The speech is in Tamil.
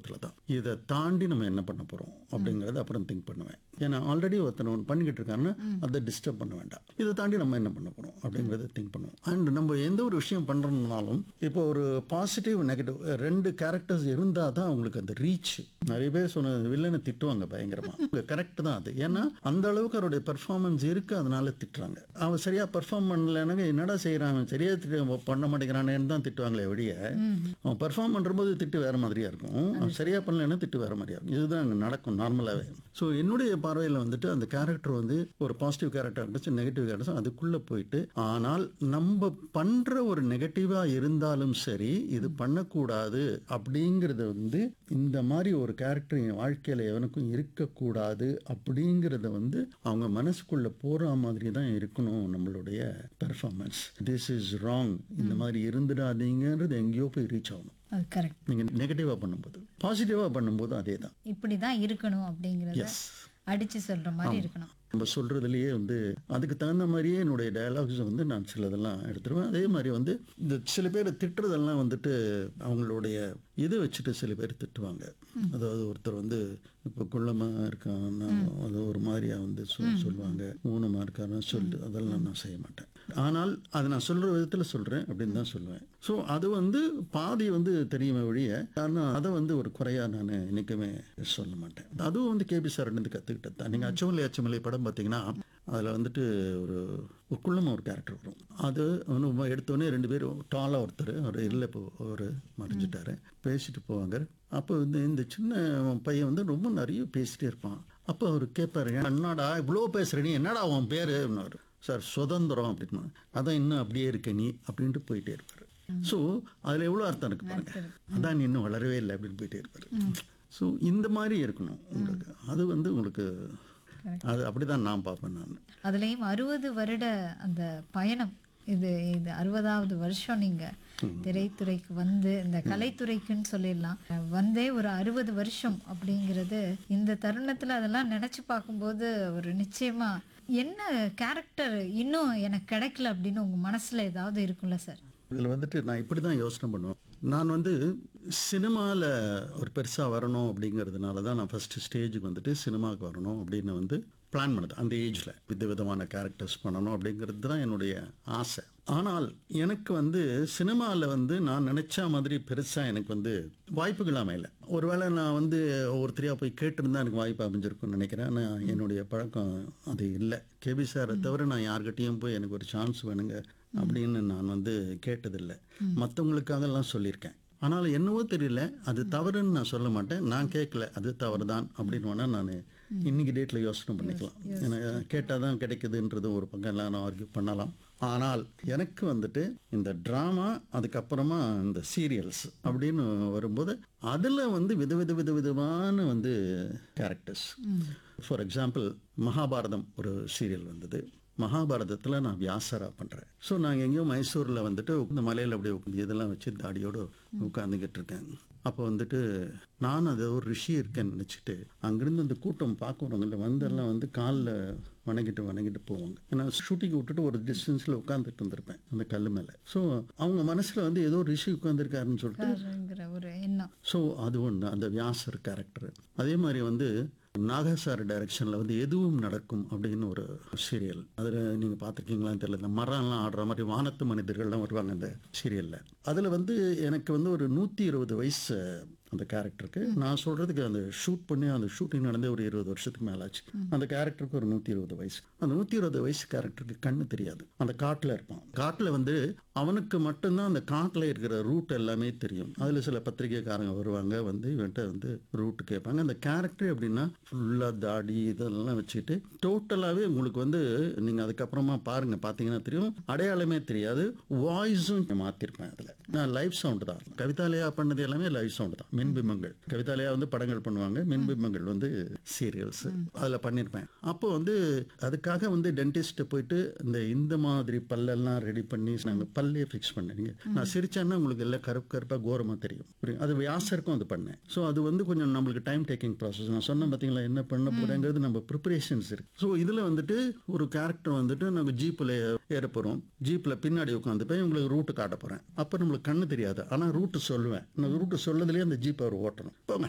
அனுபவத்தில் தான் இதை தாண்டி நம்ம என்ன பண்ண போகிறோம் அப்படிங்கிறத அப்புறம் திங்க் பண்ணுவேன் ஏன்னா ஆல்ரெடி ஒருத்தனை ஒன்று பண்ணிக்கிட்டு இருக்காருன்னா அதை டிஸ்டர்ப் பண்ண வேண்டாம் இதை தாண்டி நம்ம என்ன பண்ண போகிறோம் அப்படிங்கிறத திங்க் பண்ணுவோம் அண்ட் நம்ம எந்த ஒரு விஷயம் பண்ணுறோம்னாலும் இப்போ ஒரு பாசிட்டிவ் நெகட்டிவ் ரெண்டு கேரக்டர்ஸ் இருந்தால் தான் அவங்களுக்கு அந்த ரீச் நிறைய பேர் சொன்ன வில்லனை திட்டுவாங்க பயங்கரமாக கரெக்ட் தான் அது ஏன்னா அந்த அளவுக்கு அவருடைய பெர்ஃபார்மன்ஸ் இருக்கு அதனால திட்டுறாங்க அவன் சரியா பெர்ஃபார்ம் பண்ணலன்னு என்னடா செய்யறான் அவன் சரியா திட்டு பண்ண மாட்டேங்கிறானேன்னு தான் திட்டுவாங்களே ஒழிய அவன் பெர்ஃபார்ம் பண்ணும்போது திட்டு வேற மாதிரியா இருக்கும் அவன் சரியா பண்ணலன்னா திட்டு வேற மாதிரியா இருக்கும் இதுதான் அங்க நடக்கும் நார்மலாகவே ஸோ என்னுடைய பார்வையில் வந்துட்டு அந்த கேரக்டர் வந்து ஒரு பாசிட்டிவ் கேரக்டர் இருந்துச்சு நெகட்டிவ் கேரக்டர் அதுக்குள்ள போயிட்டு ஆனால் நம்ம பண்ற ஒரு நெகட்டிவா இருந்தாலும் சரி இது பண்ணக்கூடாது அப்படிங்கிறது வந்து இந்த மாதிரி ஒரு கேரக்டர் என் வாழ்க்கையில எவனுக்கும் இருக்கக்கூடாது அப்படிங்கிறத வந்து அவங்க மனசுக்குள்ள போற மாதிரி தான் இருக்கணும் நம்மளுடைய பெர்ஃபார்மன்ஸ் திஸ் இஸ் ராங் இந்த மாதிரி இருந்துடாதீங்கிறது எங்கேயோ போய் ரீச் ஆகணும் அது கரெக்ட் நீங்க நெகட்டிவா பண்ணும்போது பாசிட்டிவா பண்ணும்போது அதே தான் இப்படிதான் இருக்கணும் அப்படிங்கறத எஸ் அடிச்சு சொல்ற மாதிரி இருக்கணும் நம்ம சொல்றதுலயே வந்து அதுக்கு தகுந்த மாதிரியே என்னுடைய டயலாக்ஸ் வந்து நான் சிலதெல்லாம் எடுத்துருவேன் அதே மாதிரி வந்து இந்த சில பேர் திட்டுறதெல்லாம் வந்துட்டு அவங்களுடைய இதை வச்சுட்டு சில பேர் திட்டுவாங்க அதாவது ஒருத்தர் வந்து இப்போ குள்ளமா இருக்கான்னா அது ஒரு மாதிரியா வந்து சொல் சொல்லுவாங்க ஊனமா இருக்காருன்னா சொல்லு அதெல்லாம் நான் செய்ய மாட்டேன் ஆனால் அதை நான் சொல்ற விதத்துல சொல்றேன் அப்படின்னு தான் சொல்லுவேன் ஸோ அது வந்து பாதி வந்து தெரியுமே ஒழிய ஆனால் அதை வந்து ஒரு குறையா நான் என்னைக்குமே சொல்ல மாட்டேன் அதுவும் வந்து கேபி சார் இருந்து கத்துக்கிட்டது தான் நீங்க அச்சமலை அச்சமலை படம் பார்த்தீங்கன்னா அதில் வந்துட்டு ஒரு ஒரு குள்ளமாக ஒரு கேரக்டர் வரும் அது வந்து எடுத்தோடனே ரெண்டு பேரும் டாலாக ஒருத்தர் அவர் இல்லை இப்போ அவர் மறைஞ்சிட்டாரு பேசிட்டு போவாங்க அப்போ வந்து இந்த சின்ன பையன் வந்து ரொம்ப நிறைய பேசிட்டே இருப்பான் அப்போ அவர் கேட்பாரு என்னடா இவ்வளோ பேசுற நீ என்னடா உன் பேர் அப்படின்னாரு சார் சுதந்திரம் அப்படின்னு அதான் இன்னும் அப்படியே இருக்க நீ அப்படின்ட்டு போயிட்டே இருப்பாரு ஸோ அதில் எவ்வளோ அர்த்தம் இருக்கு பாருங்க அதான் நீ இன்னும் வளரவே இல்லை அப்படின்னு போயிட்டே இருப்பாரு ஸோ இந்த மாதிரி இருக்கணும் உங்களுக்கு அது வந்து உங்களுக்கு அது அப்படிதான் நான் பார்ப்பேன் நான் அதுலயும் அறுபது வருட அந்த பயணம் இது இது அறுபதாவது வருஷம் நீங்க திரைத்துறைக்கு வந்து இந்த கலைத்துறைக்குன்னு சொல்லிடலாம் வந்தே ஒரு அறுபது வருஷம் அப்படிங்கிறது இந்த தருணத்துல அதெல்லாம் நினைச்சு பார்க்கும்போது ஒரு நிச்சயமா என்ன கேரக்டர் இன்னும் எனக்கு கிடைக்கல அப்படின்னு உங்க மனசுல ஏதாவது இருக்கும்ல சார் இதில் வந்துட்டு நான் இப்படி தான் யோசனை பண்ணுவேன் நான் வந்து சினிமாவில் ஒரு பெருசாக வரணும் அப்படிங்கிறதுனால தான் நான் ஃபஸ்ட்டு ஸ்டேஜுக்கு வந்துட்டு சினிமாவுக்கு வரணும் அப்படின்னு வந்து பிளான் பண்ணது அந்த ஏஜில் வித விதமான கேரக்டர்ஸ் பண்ணணும் அப்படிங்கிறது தான் என்னுடைய ஆசை ஆனால் எனக்கு வந்து சினிமாவில் வந்து நான் நினச்ச மாதிரி பெருசாக எனக்கு வந்து வாய்ப்புகள் அமையல ஒருவேளை நான் வந்து ஒவ்வொருத்தரையாக போய் கேட்டிருந்தா எனக்கு வாய்ப்பு அமைஞ்சிருக்கும்னு நினைக்கிறேன் ஆனால் என்னுடைய பழக்கம் அது இல்லை கேபி சாரை தவிர நான் யார்கிட்டயும் போய் எனக்கு ஒரு சான்ஸ் வேணுங்க அப்படின்னு நான் வந்து கேட்டதில்லை மற்றவங்களுக்காகலாம் சொல்லியிருக்கேன் ஆனால் என்னவோ தெரியல அது தவறுன்னு நான் சொல்ல மாட்டேன் நான் கேட்கல அது தவறு தான் அப்படின்னு வேணா நான் இன்னைக்கு டேட்டில் யோசனை பண்ணிக்கலாம் ஏன்னா கேட்டால் தான் கிடைக்குதுன்றது ஒரு பக்கம் எல்லாம் நான் ஆர்கியூ பண்ணலாம் ஆனால் எனக்கு வந்துட்டு இந்த ட்ராமா அதுக்கப்புறமா இந்த சீரியல்ஸ் அப்படின்னு வரும்போது அதில் வந்து வித வித வித விதமான வந்து கேரக்டர்ஸ் ஃபார் எக்ஸாம்பிள் மகாபாரதம் ஒரு சீரியல் வந்தது மகாபாரதத்தில் நான் வியாசரா பண்ணுறேன் ஸோ நாங்கள் எங்கேயோ மைசூரில் வந்துட்டு இந்த மலையில் அப்படியே உட்காந்து இதெல்லாம் வச்சு தாடியோடு உட்காந்துக்கிட்டு இருக்கேன் அப்போ வந்துட்டு நான் அது ஒரு ரிஷி இருக்கேன்னு நினச்சிட்டு அங்கேருந்து அந்த கூட்டம் பார்க்குறவங்கள வந்தெல்லாம் வந்து காலில் வணங்கிட்டு வணங்கிட்டு போவாங்க ஏன்னா ஷூட்டிங் விட்டுட்டு ஒரு டிஸ்டன்ஸில் உட்காந்துட்டு வந்திருப்பேன் அந்த கல் மேலே ஸோ அவங்க மனசில் வந்து ஏதோ ரிஷி உட்காந்துருக்காருன்னு சொல்லிட்டு ங்கிற ஒரு எண்ணம் ஸோ அது ஒன்று அந்த வியாசர் கேரக்டர் அதே மாதிரி வந்து நாகா சார் டைரக்ஷனில் வந்து எதுவும் நடக்கும் அப்படின்னு ஒரு சீரியல் அதில் நீங்கள் பார்த்துருக்கீங்களான்னு தெரியல இந்த மரம்லாம் ஆடுற மாதிரி வானத்து மனிதர்கள்லாம் வருவாங்க அந்த சீரியலில் அதில் வந்து எனக்கு வந்து ஒரு நூற்றி இருபது வயசு அந்த கேரக்டருக்கு நான் சொல்கிறதுக்கு அந்த ஷூட் பண்ணி அந்த ஷூட்டிங் நடந்தே ஒரு இருபது வருஷத்துக்கு மேலாச்சு அந்த கேரக்டருக்கு ஒரு நூற்றி இருபது வயசு அந்த நூற்றி இருபது வயசு கேரக்டருக்கு கண்ணு தெரியாது அந்த காட்டில் இருப்பான் காட்டில் வந்து அவனுக்கு மட்டும்தான் அந்த காட்டில் இருக்கிற ரூட் எல்லாமே தெரியும் அதில் சில பத்திரிகைக்காரங்க வருவாங்க வந்து இவன்ட்ட வந்து ரூட் கேட்பாங்க அந்த கேரக்டர் எப்படின்னா ஃபுல்லாக தாடி இதெல்லாம் வச்சுட்டு டோட்டலாகவே உங்களுக்கு வந்து நீங்கள் அதுக்கப்புறமா பாருங்க பார்த்தீங்கன்னா தெரியும் அடையாளமே தெரியாது வாய்ஸும் மாற்றிருப்பேன் அதில் நான் லைவ் சவுண்டு தான் கவிதாலயா பண்ணது எல்லாமே லைவ் சவுண்டு தான் மின்பிம்பங்கள் கவிதாலயா வந்து படங்கள் பண்ணுவாங்க மின்பிம்பங்கள் வந்து சீரியல்ஸ் அதில் பண்ணியிருப்பேன் அப்போ வந்து அதுக்காக வந்து டென்டிஸ்ட்டை போயிட்டு இந்த இந்த மாதிரி பல்லெல்லாம் ரெடி பண்ணி நாங்கள் பல்லே ஃபிக்ஸ் பண்ணீங்க நான் சிரிச்சேன்னா உங்களுக்கு எல்லாம் கருப்பு கருப்பாக கோரமாக தெரியும் புரியும் அது வியாசருக்கும் அது பண்ணேன் ஸோ அது வந்து கொஞ்சம் நம்மளுக்கு டைம் டேக்கிங் ப்ராசஸ் நான் சொன்னேன் பார்த்தீங்களா என்ன பண்ண போறேங்கிறது நம்ம ப்ரிப்பரேஷன்ஸ் இருக்கு ஸோ இதில் வந்துட்டு ஒரு கேரக்டர் வந்துட்டு நம்ம ஜீப்பில் ஏற போகிறோம் ஜீப்பில் பின்னாடி உட்காந்து போய் உங்களுக்கு ரூட்டு காட்ட போகிறேன் அப்போ நம்மளுக்கு கண்ணு தெரியாது ஆனால் ரூட்டு சொல்லுவேன் நான் ரூட்டு சொல்லதுலேயே அந்த ஜீப் அவர் ஓட்டணும் போங்க